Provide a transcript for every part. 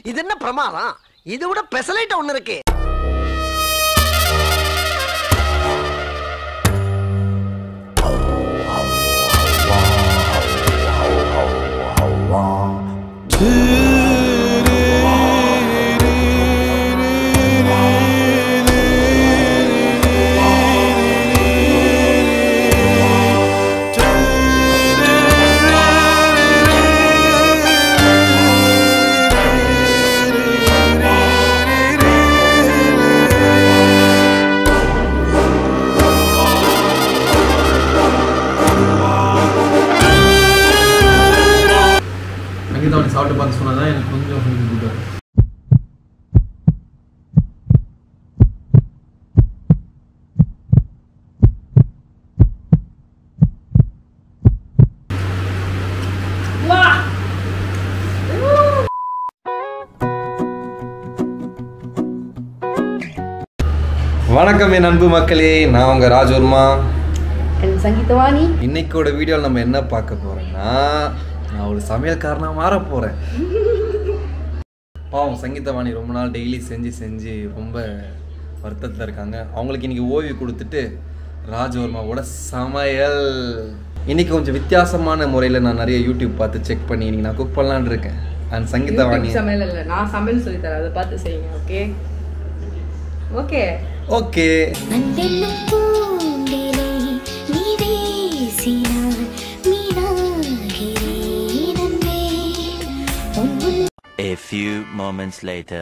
இது என்ன பிரமாதம் இது விட பெசலைட் ஒண்ணு இருக்கு சங்கீதவனி சாப்பிட்டு பார்த்து சொன்னா தான் எனக்கு கொஞ்சம் ஃபீல் கொடுத்தாரு வணக்கம் என் அன்பு மக்களே நான் உங்க ராஜவர்மா சங்கீதவாணி இன்னைக்கோட வீடியோவில் நம்ம என்ன பார்க்க போறோம்னா நான் ஒரு சமையல்காரனா மாற போறேன் பாவம் சங்கீதவாணி ரொம்ப நாள் டெய்லி செஞ்சு செஞ்சு ரொம்ப வருத்தத்தில் இருக்காங்க அவங்களுக்கு இன்னைக்கு ஓய்வு கொடுத்துட்டு ராஜவர்மாவோட சமையல் இன்னைக்கு கொஞ்சம் வித்தியாசமான முறையில் நான் நிறைய யூடியூப் பார்த்து செக் பண்ணி இன்னைக்கு நான் குக் பண்ணலான்னு இருக்கேன் அண்ட் சங்கீதவாணி யூடியூப் சமையல் இல்ல நான் சமையல் சொல்லி தரேன் அதை பார்த்து செய்யுங்க ஓகே ஓகே ஓகே மண்டெல்லும் பூண்டிலை நீ வீசினாய் மீனாகிறேன் அன்பே உன் முன் A few moments later.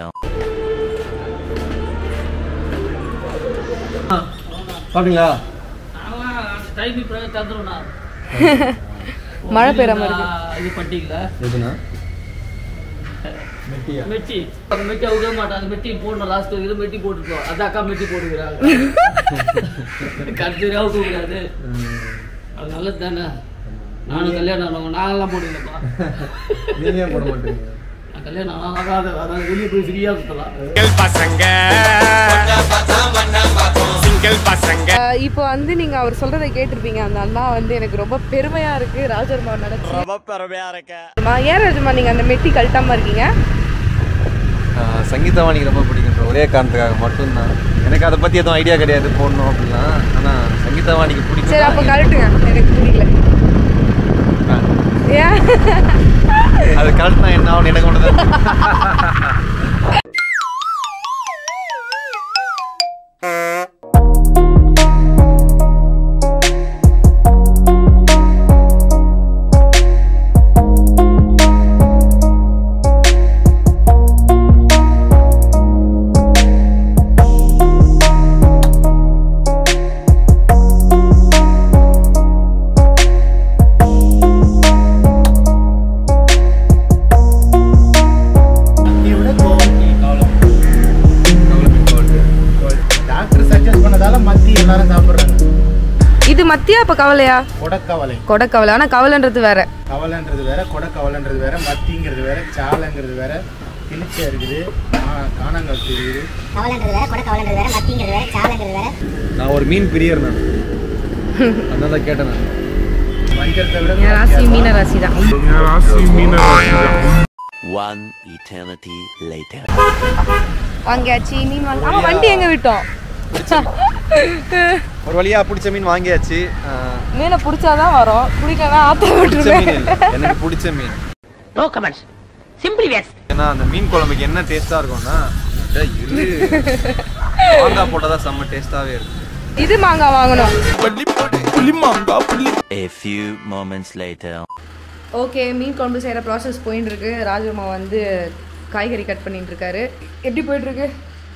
சாப்பிட்டீங்களா மழை பெய்ற மாதிரி இருக்கு இது பண்ணிட்டீங்களா எதுனா மெட்டி அந்த மெட்டி அவுக்க மாட்டேன் அந்த மெட்டி போடணும் லாஸ்ட் இது மெட்டி போட்டுருக்கோம் அந்த அக்கா மெட்டி போட்டுக்கிறாங்க கடைசி அவுக்க கூடாது அது நல்லது தானே நானும் கல்யாணம் ஆனவங்க நாங்கெல்லாம் போடுங்கப்பா நீங்க ஏன் போட மாட்டீங்க நான் கல்யாணம் ஆகாத அதாவது வெளியே போய் ஃப்ரீயாக சுற்றலாம் அஹ் இப்போ வந்து நீங்க அவர் சொல்றதை கேட்டிருப்பீங்க அந்த அண்ணா வந்து எனக்கு ரொம்ப பெருமையா இருக்கு ராஜர்மா நடச்சு ரொம்ப பெருமையா இருக்கு ஏன் ராஜர்மா நீங்க அந்த மெட்டி கழட்டாம இருக்கீங்க ஆஹ் சங்கீதவாணிக்கு ரொம்ப பிடிக்குன்ற ஒரே காரணத்துக்காக மட்டும்தான் எனக்கு அதை பற்றி எதுவும் ஐடியா கிடையாது போடணும் அப்படின்னா ஆனால் சங்கீதவாணிக்கு பிடிக்கும் சரி அப்ப கழட்டுங்க எனக்கு புரியல ஏன் அது கரெக்ட்னா என்ன ஆகும் எனக்கு ஒன்று டாக்டர் சஜஸ்ட் பண்ணதால மத்தி எல்லாரும் சாப்பிடுறாங்க இது மத்தியா அப்ப கவலையா கொடக்கவலை கொடக்கவலை ஆனா கவலைன்றது வேற கவலைன்றது வேற கொடக்கவலைன்றது வேற மத்திங்கிறது வேற சாலைங்கிறது வேற கிளிச்சை இருக்குது கா- காணாங்கழுத்து இருக்குது கவலைன்றது வேற கொடை கவலைன்றது வேற மத்திங்கிறது வேற சாலைங்கிறது வேற நான் ஒரு மீன் பிரியர் நான் அதனால தான் கேட்டேன் நான் வஞ்சரத்தை விட என் ராசி மீன ராசி தான் One eternity later. வாங்கியாச்சு மீன் வாங்க ஆமா வண்டி எங்க விட்டோம் ஒரு வழியா பிடிச்ச மீன் வாங்கியாச்சு ஆஹ் மீனை பிடிச்சாதான் வரும் பிடிக்கலன்னா ஆத்த பிடிச்ச மீன் விட்டுருவேன் இல்லை எனக்கு பிடிச்ச மீன் நோ கமெண்ட்ஸ் சிம்பிளி வேஸ்ட் ஏன்னா அந்த மீன் குழம்புக்கு என்ன டேஸ்டா இருக்கும்னா டேய், இரு மாங்காய் போட்டாதான் செம்ம டேஸ்டாவே இருக்கும் இது மாங்காய் வாங்கணும் A few moments later. Okay மீன் குழம்பு செய்கிற ப்ராசஸ் போயின்னு இருக்கு ராஜம்மா வந்து காய்கறி கட் பண்ணிட்டு இருக்காரு எப்படி போயிட்டு இருக்கு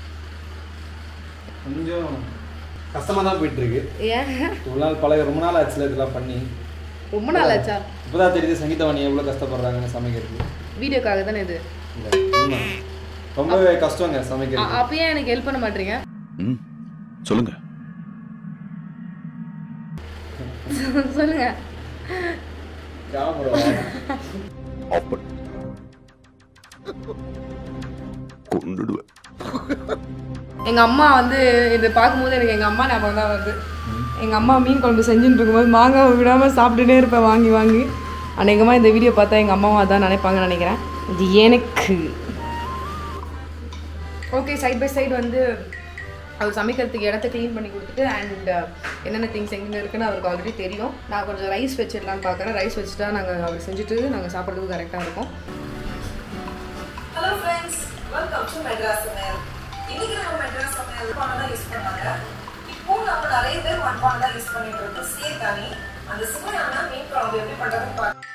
கொஞ்சம் கஷ்டமா தான் போயிட்டு இருக்கு ஏன் ரொம்ப நாள் பழைய ரொம்ப நாள் ஆச்சுல இதெல்லாம் பண்ணி ரொம்ப நாள் ஆச்சா இப்போதான் தெரியுது சங்கீதவாணி எவ்வளோ கஷ்டப்படுறாங்கன்னு சமைக்கிறது வீடியோக்காக தானே இது இல்ல, உண்மை. ரொம்பவே கஷ்டங்க அ- சமைக்கிறது அப்ப ஏன் எனக்கு ஹெல்ப் பண்ண மாட்டீங்க ம் சொல்லுங்க சொல்லுங்க எங்க அம்மா வந்து இதை பார்க்கும்போது எனக்கு எங்க அம்மா ஞாபகம் தான் வருது எங்க அம்மா மீன் குழம்பு செஞ்சுட்டு இருக்கும்போது மாங்காய் விடாம சாப்பிட்டுட்டே இருப்பேன் வாங்கி வாங்கி அநேகமாக இந்த வீடியோ பார்த்தா எங்கள் அம்மாவும் அதான் நினைப்பாங்கன்னு நினைக்கிறேன் இது எனக்கு ஓகே சைட் பை சைடு வந்து அவர் சமைக்கிறதுக்கு இடத்த க்ளீன் பண்ணி கொடுத்துட்டு அண்ட் என்னென்ன திங்ஸ் எங்கே இருக்குன்னு அவருக்கு ஆல்ரெடி தெரியும் நான் கொஞ்சம் ரைஸ் வச்சிடலான்னு பார்க்குறேன் ரைஸ் வச்சுட்டா நாங்கள் அவர் செஞ்சுட்டு நாங்கள் சாப்பிட்றதுக்கு கரெக்டாக இருக்கும் hello friends welcome to Madras சமையல் இன்னைக்கு நம்ம மெட்ராஸ் சமையல் பானை தான் யூஸ் பண்ணாங்க இப்போ நம்ம நிறைய பேர் மண்பானை தான் யூஸ் பண்ணிட்டு இருக்கோம் சேர்த்தானி அந்த சுவையான மீன் குழம்பு எப்படி பண்றதுன்னு பார்க்க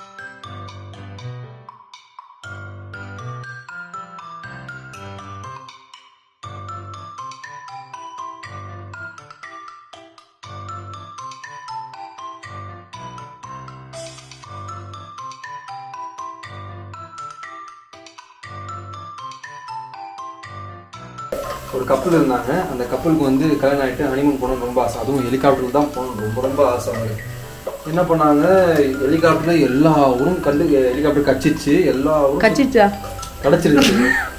ஒரு கப்பல் இருந்தாங்க அந்த கப்பலுக்கு வந்து கல்யாணம் ஆகிட்டு ஹனிமூன் போகணும்னு ரொம்ப ஆசை அதுவும் ஹெலிகாப்டரில் தான் போகணும் ரொம்ப ரொம்ப ஆசை அவங்களுக்கு என்ன பண்ணாங்க ஹெலிகாப்டரில் எல்லா ஊரும் கண்டு ஹெலிகாப்டர் கச்சிச்சு எல்லா ஊரும் கச்சிச்சா கிடச்சிருச்சு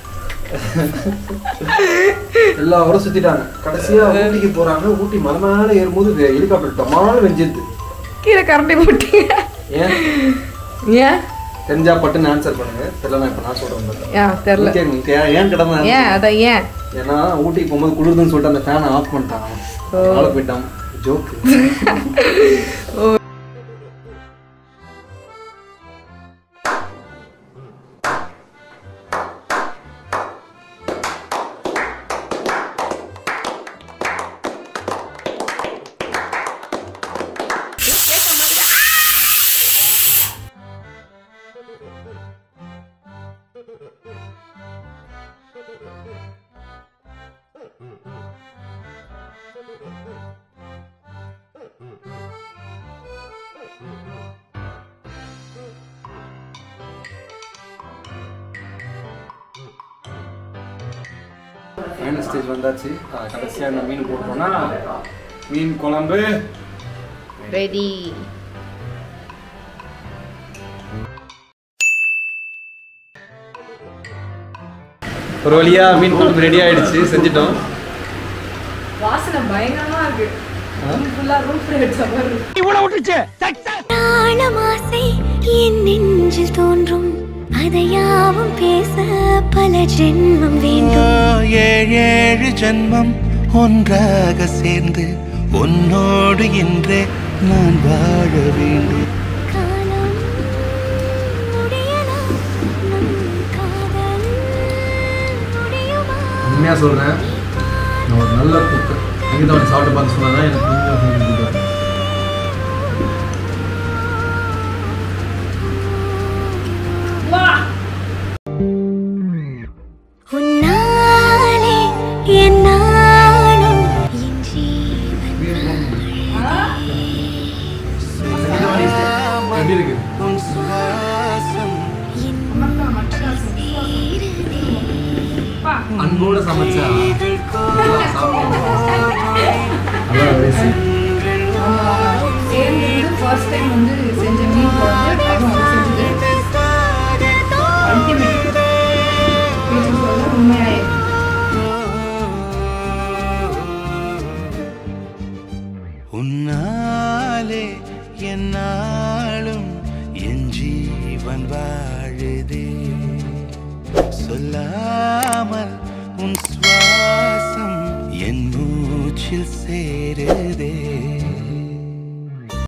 எல்லா ஊரும் சுத்திட்டாங்க கடைசியா ஊட்டிக்கு போறாங்க ஊட்டி மலை மேல ஏறும்போது ஹெலிகாப்டர் டமாலும் வெஞ்சிருது கீழே கரண்டி போட்டீங்க ஏன் ஏன் தெரிஞ்சா பட்டுன்னு ஆன்சர் பண்ணுங்க தெரியல நான் இப்ப நான் சொல்றேன் பாருங்க. ஏன் தெரில நீங்க கேளுங்க. ஏன் ஏன் கிடந்தேன் ஏன் அதான் ஏன் ஏன்னா ஊட்டிக்கு போகும்போது குளிர்துன்னு சொல்லிட்டு அந்த ஃபேனை ஆஃப் பண்ணிட்டாங்க அதனால போயிட்டான் ஜோக்கு ஃபைனல் ஸ்டேஜ் வந்தாச்சு அஹ் கடைசியா இந்த மீன் போட்டோம்னா மீன் குழம்பு ரெடி ஒரு வழியா மீன் குழம்பு ரெடி ஆயிடுச்சு செஞ்சுட்டோம் வாசனை பயங்கரமா இருக்கு ஃபுல்லா ரூம் ஃப்ரே அடிச்ச மாதிரி இருக்கு. நாளும் ஆசை என் நெஞ்சில் தோன்றும் அதையாவும் பேச பல ஜென்மம் வேண்டும் ஏழேழு ஜன்மம் ஒன்றாக சேர்ந்து உன்னோடு இன்றே நான் வாழ வேண்டும் காலம் முடியலாம் நம் காதல் முடியுமா உண்மையா சொல்றேன் நான் ஒரு நல்ல குக்கர் அங்கிட்ட வந்து சாப்பிட்டு பார்த்து சொன்னா எனக்கு கொஞ்சம் food கொடுக்குறாங்க. உன்னாலே என் நாளும் என் ஜீவன் எப்படி இருக்கு உன் சுவாசம் அன்போட சமைச்சா எல்லாம் சாப்பிடுவோம். அதான் ரேசி. சேர்ந்து ஃபர்ஸ்ட் டைம் வந்து செஞ்ச மீன் குழம்பு அதுவும் அவர் செஞ்சது அல்டிமேட் சொல்ல உண்மையாயே உன்னாலே என்னாலும் என் ஜீவன் வாழுதே சொல்லாத